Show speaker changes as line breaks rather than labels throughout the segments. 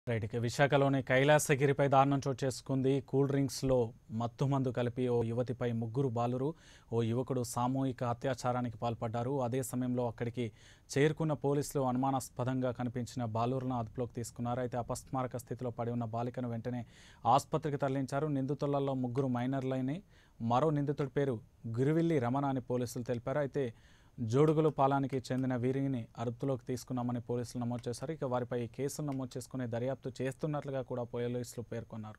right ఇక విశాఖలోని కైలాసగిరిపై దారుణం చోటు చేసుకుంది కూల్ డ్రింక్స్లో మత్తు మందు కలిపి ఓ యువతిపై ముగ్గురు బాలురు ఓ యువకుడు సామూహిక అత్యాచారానికి పాల్పడ్డారు అదే సమయంలో అక్కడికి చేరుకున్న పోలీసులు అనుమానాస్పదంగా కనిపించిన బాలురులను అదుపులోకి తీసుకున్నారు అయితే అపస్మారక స్థితిలో పడి ఉన్న బాలికను వెంటనే ఆసుపత్రికి తరలించారు నిందితులలో ముగ్గురు మైనర్లైన మరో నిందితుడి పేరు గురువిల్లి రమణ అని పోలీసులు తెలిపారు అయితే జోడుగులు పాలానికి చెందిన వీరిని అదుపులోకి తీసుకున్నామని పోలీసులు నమోదు చేశారు ఇక వారిపై కేసులు నమోదు చేసుకుని దర్యాప్తు చేస్తున్నట్లుగా కూడా పోలీసులు పేర్కొన్నారు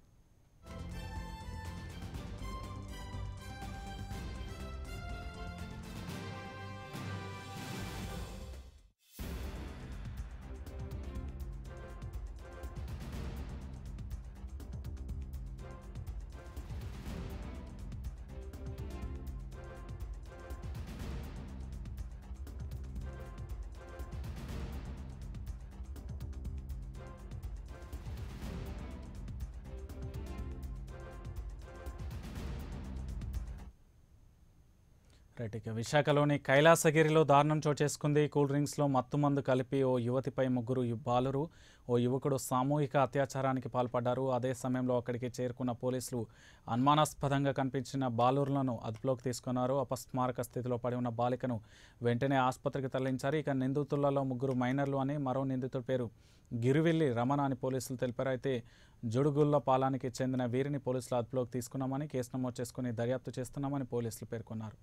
రైట్ ఇక విశాఖలోని కైలాసగిరిలో దారుణం చోటు చేసుకుంది కూల్ డ్రింక్స్లో మత్తు మందు కలిపి ఓ యువతిపై ముగ్గురు యు- బాలురు ఓ యువకుడు సామూహిక అత్యాచారానికి పాల్పడ్డారు అదే సమయంలో అక్కడికి చేరుకున్న పోలీసులు అనుమానాస్పదంగా కనిపించిన బాలురులను అదుపులోకి తీసుకున్నారు అపస్మారక స్థితిలో పడి ఉన్న బాలికను వెంటనే ఆసుపత్రికి తరలించారు ఇక నిందితులలో ముగ్గురు మైనర్లు అని మరో నిందితుడి పేరు గిరివిల్లి రమణ అని పోలీసులు తెలిపారు అయితే జుడుగుల్ల పాలానికి చెందిన వీరిని పోలీసులు అదుపులోకి తీసుకున్నామని కేసు నమోదు చేసుకుని దర్యాప్తు చేస్తున్నామని పోలీసులు పేర్కొన్నారు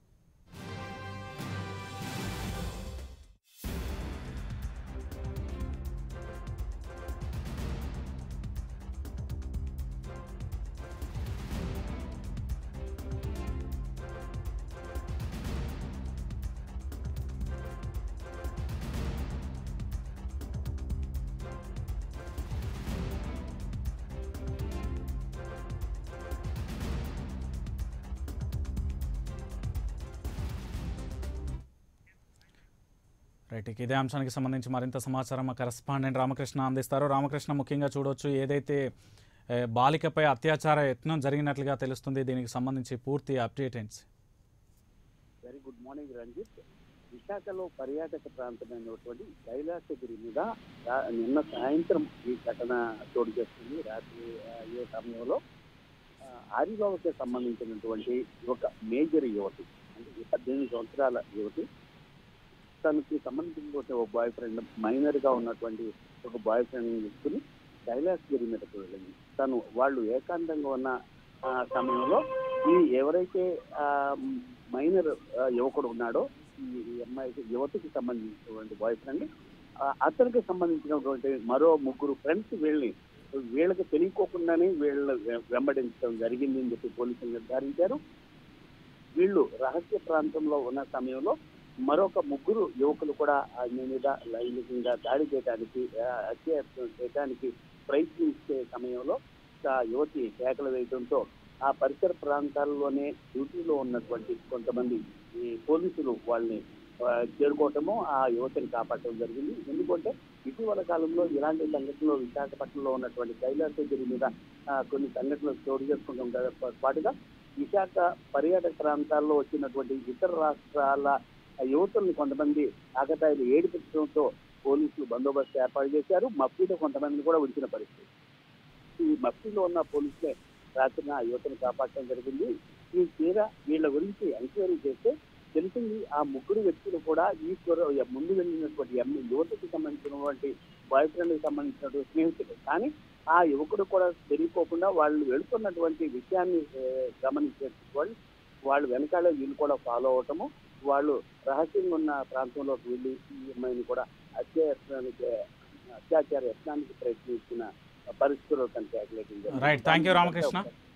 రైట్ ఇక ఇదే అంశానికి సంబంధించి మరింత సమాచారం మా కరెస్పాండెంట్ రామకృష్ణ అందిస్తారు రామకృష్ణ ముఖ్యంగా చూడొచ్చు ఏదైతే ఏ, బాలికపై అత్యాచార యత్నం జరిగినట్లుగా తెలుస్తుంది దీనికి సంబంధించి పూర్తి అప్డేట్ ఏంటి
వెరీ గుడ్ మార్నింగ్ రంజిత్ విశాఖలో పర్యాటక ప్రాంతమైనటువంటి కైలాసగిరి మీద రా- నిన్న సాయంత్రం ఈ ఘటన చోటు చేసుకుంది రాత్రి ఆ, ఏ సమయంలో ఆ, ఆదిలాబాద్కి సంబంధించినటువంటి ఒక మేజర్ యువతి అంటే పద్దెనిమిది సంవత్సరాల యువతి తనకి సంబంధించినటువంటి ఒక బాయ్ ఫ్రెండ్ మైనర్ గా ఉన్నటువంటి ఒక బాయ్ ఫ్రెండ్ తీసుకుని కైలాసగిరి మీదకు వెళ్ళింది తను వాళ్ళు ఏకాంతంగా ఉన్న ఆ, సమయంలో ఈ ఎవరైతే ఆ, మైనర్ ఆ, యువకుడు ఉన్నాడో ఈ ఈ అమ్మాయికి యువతికి సంబంధించినటువంటి బాయ్ ఫ్రెండ్ అతనికి సంబంధించినటువంటి మరో ముగ్గురు ఫ్రెండ్స్ వీళ్ళని వీళ్ళకి తెలియకోకుండానే వీళ్ళ వె- వెంబడించడం జరిగింది అని చెప్పి పోలీసులు నిర్ధారించారు వీళ్ళు రహస్య ప్రాంతంలో ఉన్న సమయంలో మరొక ముగ్గురు యువకులు కూడా ఆయన మీద లైంగికంగా దాడి చేయడానికి ఆ, హత్య చేయడానికి ప్రయత్నించే సమయంలో ఆ యువతి కేకలు వేయడంతో ఆ పరిసర ప్రాంతాల్లోనే డ్యూటీలో ఉన్నటువంటి కొంతమంది ఈ పోలీసులు వాళ్ళని ఆ, చేరుకోవటము ఆ యువతిని కాపాడటం జరిగింది ఎందుకంటే ఇటీవల కాలంలో ఇలాంటి సంఘటనలు విశాఖపట్నంలో ఉన్నటువంటి కైలాసగిరి మీద ఆ, కొన్ని సంఘటనలు చోటు చేసుకుంటాం కదా పాటుగా విశాఖ పర్యాటక ప్రాంతాల్లో వచ్చినటువంటి ఇతర రాష్ట్రాల యువతుల్ని కొంతమంది ఆకతాయిలు ఏడిపించడంతో పోలీసులు బందోబస్తు ఏర్పాటు చేశారు మఫ్టీలో కొంతమందిని కూడా ఉంచిన పరిస్థితి ఈ మఫ్టీలో ఉన్న పోలీసులే రాత్రి ఆ యువతను కాపాడటం జరిగింది ఈ తీర వీళ్ళ గురించి ఎంక్వైరీ చేస్తే తెలిసింది ఆ ముగ్గురు వ్యక్తులు కూడా ఈ కుర్ర- ముందు వెళ్ళినటువంటి ఎమ్మె యువతకి సంబంధించినటువంటి బాయ్ ఫ్రెండ్ కి సంబంధించినటువంటి స్నేహితులు కానీ ఆ యువకుడు కూడా తెలియకోకుండా వాళ్ళు వెళుతున్నటువంటి విషయాన్ని ఏ, గమనించే వాళ్ళు వాళ్ళు వెనకాలే వీళ్ళు కూడా ఫాలో అవటము వాళ్ళు రహస్యంగా ఉన్న ప్రాంతంలోకి వెళ్ళి ఈ అమ్మాయిని కూడా అత్యాచారానికి అత్యాచార యత్నానికి ప్రయత్నించిన పరిస్థితుల్లో కనిపించలేదు
రైట్ థ్యాంక్ యూ రామకృష్ణ